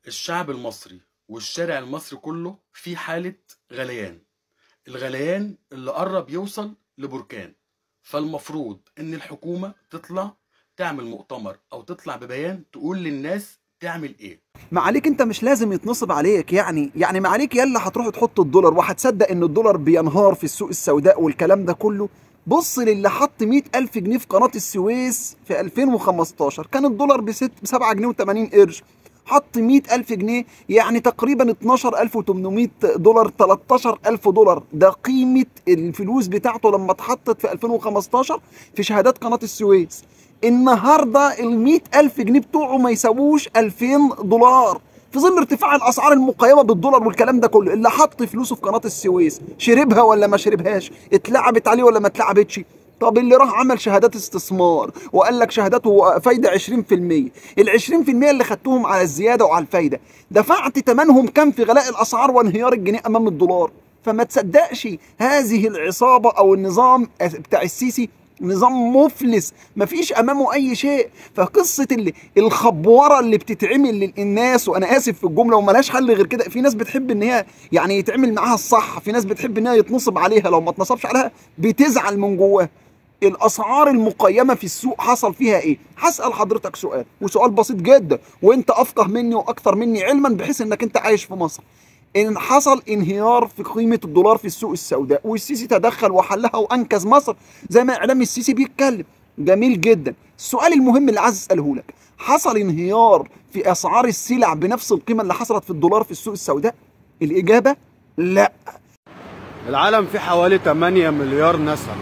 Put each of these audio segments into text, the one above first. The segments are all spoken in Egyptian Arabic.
الشعب المصري والشارع المصري كله في حالة غليان الغليان اللي قرب يوصل لبركان فالمفروض ان الحكومة تطلع تعمل مؤتمر او تطلع ببيان تقول للناس تعمل ايه ما عليك انت مش لازم يتنصب عليك يعني يعني ما عليك يلا هتروح تحط الدولار وهتصدق ان الدولار بينهار في السوق السوداء والكلام ده كله بص للي حط مئة ألف جنيه في قناة السويس في 2015 كان الدولار بست بسبعة جنيه وتمانين قرش حط مئة ألف جنيه يعني تقريبا 12800 دولار 13000 دولار ده قيمة الفلوس بتاعته لما اتحطت في 2015 في شهادات قناة السويس النهارده ال ألف جنيه بتوعه ما يساووش 2000 دولار في ظل ارتفاع الاسعار المقيمه بالدولار والكلام ده كله اللي حط فلوسه في قناه السويس شربها ولا ما شربهاش اتلعبت عليه ولا ما اتلعبتش طب اللي راح عمل شهادات استثمار وقال لك شهاداته فايده 20% ال 20% اللي خدتهم على الزياده وعلى الفايده دفعت ثمنهم كام في غلاء الاسعار وانهيار الجنيه امام الدولار فما تصدقش هذه العصابه او النظام بتاع السيسي نظام مفلس مفيش امامه اي شيء فقصه اللي الخبوره اللي بتتعمل للناس وانا اسف في الجمله وملهاش حل غير كده في ناس بتحب ان هي يعني يتعمل معاها الصح في ناس بتحب ان هي يتنصب عليها لو ما اتنصبش عليها بتزعل من جواها الاسعار المقيمه في السوق حصل فيها ايه هسال حضرتك سؤال وسؤال بسيط جدا وانت افقه مني واكثر مني علما بحيث انك انت عايش في مصر ان حصل انهيار في قيمه الدولار في السوق السوداء والسيسي تدخل وحلها وانقذ مصر زي ما اعلام السيسي بيتكلم جميل جدا السؤال المهم اللي عايز اساله لك حصل انهيار في اسعار السلع بنفس القيمه اللي حصلت في الدولار في السوق السوداء الاجابه لا العالم فيه حوالي 8 مليار نسمة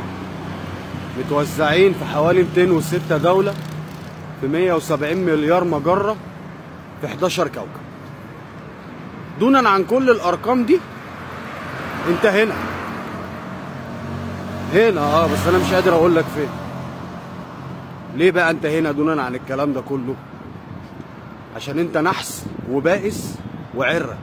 متوزعين في حوالي 206 دولة في 170 مليار مجرة في 11 كوكب دونا عن كل الارقام دي انت هنا هنا اه بس انا مش قادر اقول لك فين ليه بقى انت هنا دونا عن الكلام ده كله عشان انت نحس وبائس وعره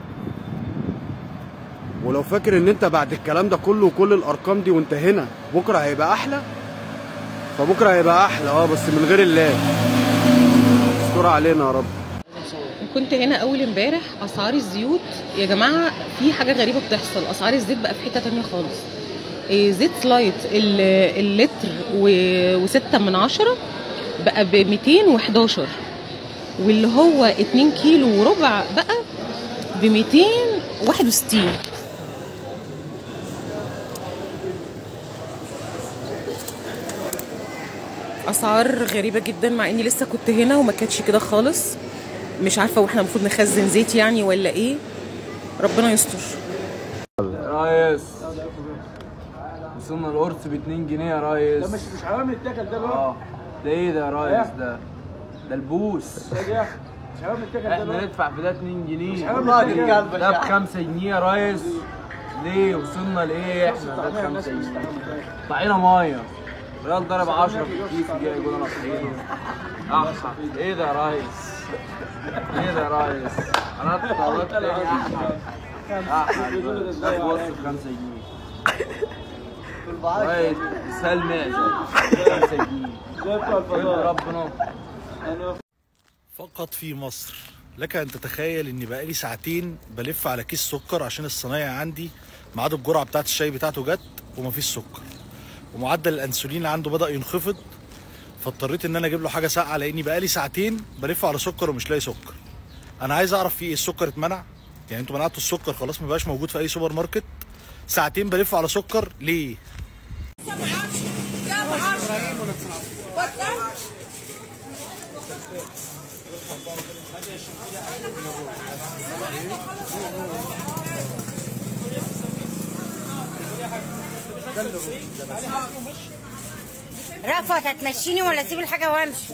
ولو فاكر ان انت بعد الكلام ده كله وكل الارقام دي وانت هنا بكره هيبقى احلى فبكره هيبقى احلى اه بس من غير الله استر علينا يا رب كنت هنا اول امبارح اسعار الزيوت يا جماعه في حاجه غريبه بتحصل اسعار الزيت بقى في حته تانية خالص إيه زيت سلايت ال- اللتر و- وستة من عشرة بقى ب 211 واللي هو 2 كيلو وربع بقى ب 261 اسعار غريبه جدا مع اني لسه كنت هنا وما كانتش كده خالص مش عارفه واحنا المفروض نخزن زيت يعني ولا ايه ربنا يستر ريس وصلنا القرص ب 2 جنيه يا ريس ده مش مش حرام يتاكل ده بقى اه ده ايه ده يا ريس ده ده البوس ده يا اخي مش حرام يتاكل ده احنا بقى ندفع في ده 2 جنيه حرام يتاكل ده ب 5 جنيه يا ريس ليه وصلنا لايه احنا ده ب 5 جنيه طعينه ميه ريال ضرب 10 في الكيس دي يقول انا طحينه احا ايه ده يا ريس ايه ده يا ريس انا طلبت تاني احا احا ده بص ب 5 جنيه ريس سال معزه 5 جنيه زي بتوع الفضاء ربنا فقط في مصر لك ان تتخيل اني بقالي ساعتين بلف على كيس سكر عشان الصنايعي عندي ميعاد الجرعه بتاعت الشاي بتاعته جت ومفيش سكر ومعدل الانسولين عنده بدا ينخفض فاضطريت ان انا اجيب له حاجه ساقعه لاني بقالي ساعتين بلف على سكر ومش لاقي سكر انا عايز اعرف في ايه السكر اتمنع يعني انتوا منعتوا السكر خلاص ما بقاش موجود في اي سوبر ماركت ساعتين بلف على سكر ليه رأفت هتمشيني ولا اسيب الحاجه وامشي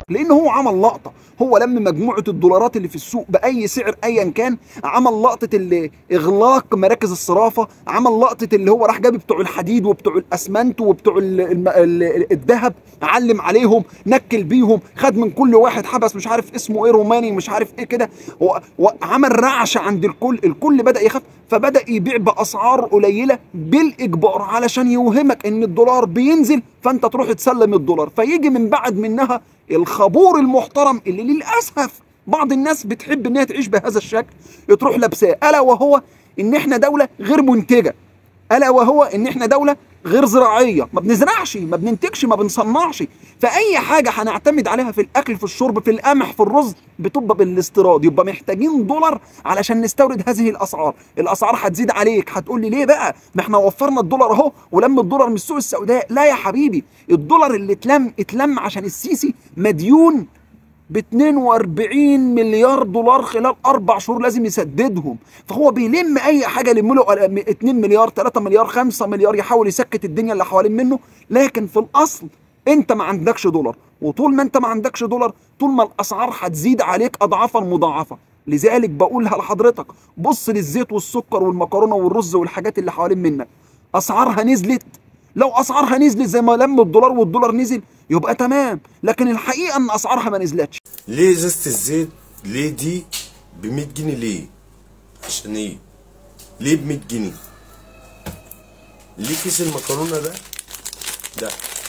لان هو عمل لقطه هو لم مجموعه الدولارات اللي في السوق باي سعر ايا كان عمل لقطه اللي اغلاق مراكز الصرافه عمل لقطه اللي هو راح جاب بتوع الحديد وبتوع الاسمنت وبتوع ال- الم- ال- الذهب علم عليهم نكل بيهم خد من كل واحد حبس مش عارف اسمه ايه روماني مش عارف ايه كده و- وعمل رعشه عند الكل الكل بدا يخاف فبدا يبيع باسعار قليله بالاجبار علشان يوهمك ان الدولار بينزل فانت تروح تسلم الدولار فيجي من بعد منها الخبور المحترم اللي للاسف بعض الناس بتحب انها تعيش بهذا الشكل تروح لابساه الا وهو ان احنا دوله غير منتجه الا وهو ان احنا دوله غير زراعيه ما بنزرعش ما بننتجش ما بنصنعش فاي حاجه هنعتمد عليها في الاكل في الشرب في القمح في الرز بتبقى بالاستيراد يبقى محتاجين دولار علشان نستورد هذه الاسعار الاسعار هتزيد عليك هتقول لي ليه بقى ما احنا وفرنا الدولار اهو ولم الدولار من السوق السوداء لا يا حبيبي الدولار اللي اتلم اتلم عشان السيسي مديون ب 42 مليار دولار خلال اربع شهور لازم يسددهم فهو بيلم اي حاجه يلم له 2 مليار 3 مليار 5 مليار يحاول يسكت الدنيا اللي حوالين منه لكن في الاصل انت ما عندكش دولار وطول ما انت ما عندكش دولار طول ما الاسعار هتزيد عليك اضعافا مضاعفه لذلك بقولها لحضرتك بص للزيت والسكر والمكرونه والرز والحاجات اللي حوالين منك اسعارها نزلت لو اسعارها نزلت زي ما لم الدولار والدولار نزل يبقى تمام لكن الحقيقه ان اسعارها ما نزلتش ليه ازازة الزيت ليه دي ب 100 جنيه ليه؟ عشان ايه؟ ليه ب 100 جنيه؟ ليه كيس المكرونة ده؟ ده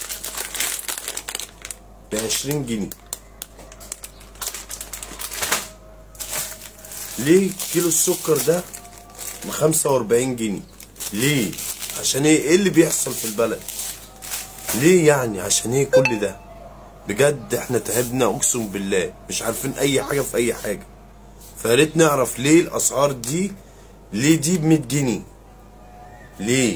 ب 20 جنيه ليه كيلو السكر ده ب 45 جنيه؟ ليه؟ عشان ايه؟ ايه اللي بيحصل في البلد؟ ليه يعني؟ عشان ايه كل ده؟ بجد احنا تعبنا اقسم بالله مش عارفين اي حاجه في اي حاجه فياريت نعرف ليه الاسعار دي ليه دي ب 100 جنيه ليه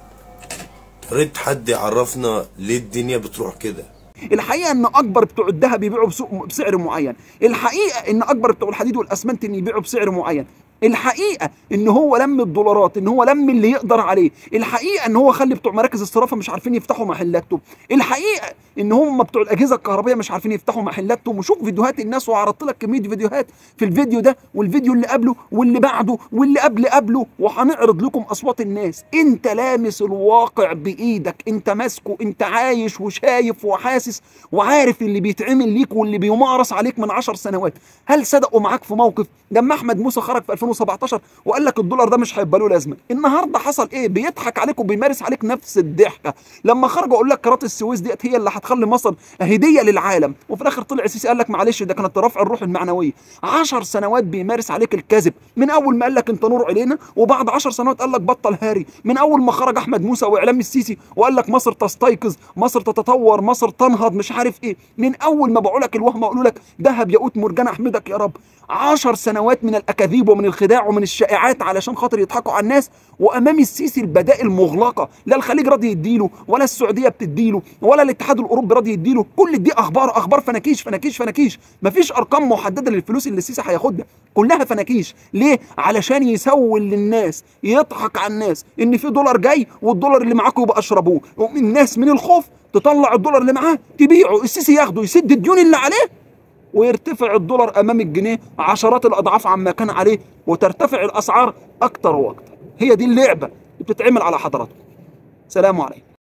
يا ريت حد يعرفنا ليه الدنيا بتروح كده الحقيقه ان اكبر بتوع الذهب يبيعوا بسوق بسعر معين الحقيقه ان اكبر بتوع الحديد والاسمنت ان يبيعوا بسعر معين الحقيقه ان هو لم الدولارات ان هو لم اللي يقدر عليه الحقيقه ان هو خلي بتوع مراكز الصرافه مش عارفين يفتحوا محلاتهم الحقيقه ان هم بتوع الاجهزه الكهربائيه مش عارفين يفتحوا محلاتهم وشوف فيديوهات الناس وعرضت لك كميه فيديوهات في الفيديو ده والفيديو اللي قبله واللي بعده واللي قبل قبله وهنعرض لكم اصوات الناس انت لامس الواقع بايدك انت ماسكه انت عايش وشايف وحاسس وعارف اللي بيتعمل ليك واللي بيمارس عليك من عشر سنوات هل صدقوا معاك في موقف لما احمد موسى خرج في 2017 وقال لك الدولار ده مش هيبقى له لازمه النهارده حصل ايه بيضحك عليك وبيمارس عليك نفس الضحكه لما خرجوا اقول لك قناه السويس ديت هي اللي هتخلي مصر هديه للعالم وفي الاخر طلع السيسي قال لك معلش ده كانت رفع الروح المعنويه 10 سنوات بيمارس عليك الكذب من اول ما قال لك انت نور علينا وبعد 10 سنوات قال لك بطل هاري من اول ما خرج احمد موسى واعلام السيسي وقال لك مصر تستيقظ مصر تتطور مصر تنهض مش عارف ايه من اول ما بقول لك الوهم اقول لك ذهب ياقوت مرجان احمدك يا رب عشر سنوات من الاكاذيب ومن الخداع ومن الشائعات علشان خاطر يضحكوا على الناس وامام السيسي البدائل مغلقه لا الخليج راضي يديله ولا السعوديه بتديله ولا الاتحاد الاوروبي راضي يديله كل دي اخبار اخبار فناكيش فناكيش فناكيش مفيش ارقام محدده للفلوس اللي السيسي هياخدها كلها فناكيش ليه علشان يسول للناس يضحك على الناس ان في دولار جاي والدولار اللي معاكم يبقى اشربوه الناس من الخوف تطلع الدولار اللي معاه تبيعه السيسي ياخده يسد الديون اللي عليه ويرتفع الدولار امام الجنيه عشرات الاضعاف عما كان عليه وترتفع الاسعار اكتر واكتر هي دي اللعبه اللي بتتعمل على حضراتكم سلام عليكم